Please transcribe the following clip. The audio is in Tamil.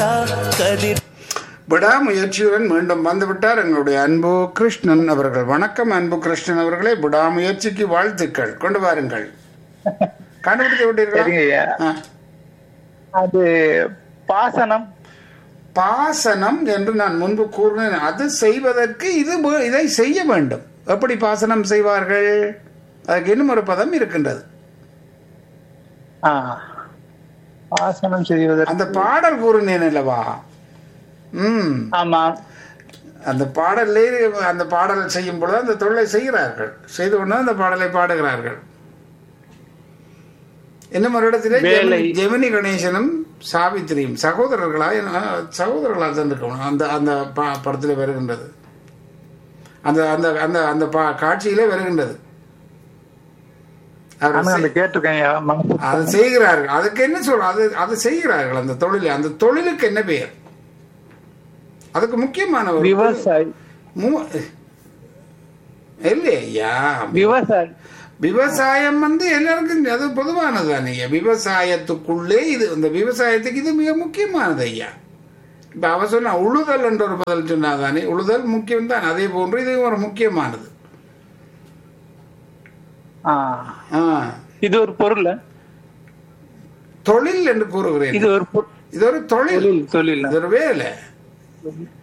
ராசா கதிர் விடாமுயற்சியுடன் மீண்டும் வந்துவிட்டார் எங்களுடைய அன்பு கிருஷ்ணன் அவர்கள் வணக்கம் அன்பு கிருஷ்ணன் அவர்களே விடாமுயற்சிக்கு வாழ்த்துக்கள் கொண்டு வாருங்கள் கண்டுபிடித்து விட்டீர்களா சரிங்க ஐயா ஆ. அது பாசனம் பாசனம் என்று நான் முன்பு கூறினேன் அது செய்வதற்கு இது வே- இதை செய்ய வேண்டும் எப்படி பாசனம் செய்வார்கள் அதுக்கு இன்னும் ஒரு பதம் இருக்கின்றது ஆ பாசனம் செய்வதற்கு அந்த பாடல் கூறினேன் அல்லவா ம் ஆமா அந்த பாடலே அந்த பாடல் செய்யும் பொழுது அந்த தொழிலை செய்கிறார்கள் செய்து கொண்டு அந்த பாடலை பாடுகிறார்கள் இன்னும் ஒரு இடத்திலே வேலை. ஜெமினி- ஜெமினி கணேசனும் சாவித்திரியும் சகோதரர்களா என்ன, சகோதரர்களா தந்திருக்கணும் அந்த அந்த ப- படத்தில் வருகின்றது அந்த அந்த அந்த அந்த பா- காட்சியிலே வருகின்றது அவர் ஆனா அந்த செய்- கேட்டிருக்கேன் ஐயா மனசு அது செய்கிறார்கள் அதுக்கு என்ன சொல்ற அது அது செய்கிறார்கள் அந்த தொழிலை அந்த தொழிலுக்கு என்ன பெயர் அதுக்கு முக்கியமான ஒரு விவசாயி மூ- இல்லையா விவசாயி விவசாயம் வந்து எல்லாருக்கும் அது பொதுவானது தானே ஐயா விவசாயத்துக்குள்ளே இது இந்த விவசாயத்துக்கு இது மிக முக்கியமானது ஐயா இப்ப அவ சொன்னா உழுதல் என்ற ஒரு பதில் சொன்னா தானே உழுதல் முக்கியம் தான் அதே போன்று இது ஒரு முக்கியமானது ஆ ஆ. இது ஒரு பொருள் தொழில் என்று கூறுகிறேன் இது ஒரு பொ- இது ஒரு தொழில் தொழில் தொழில் இது ஒரு வேலை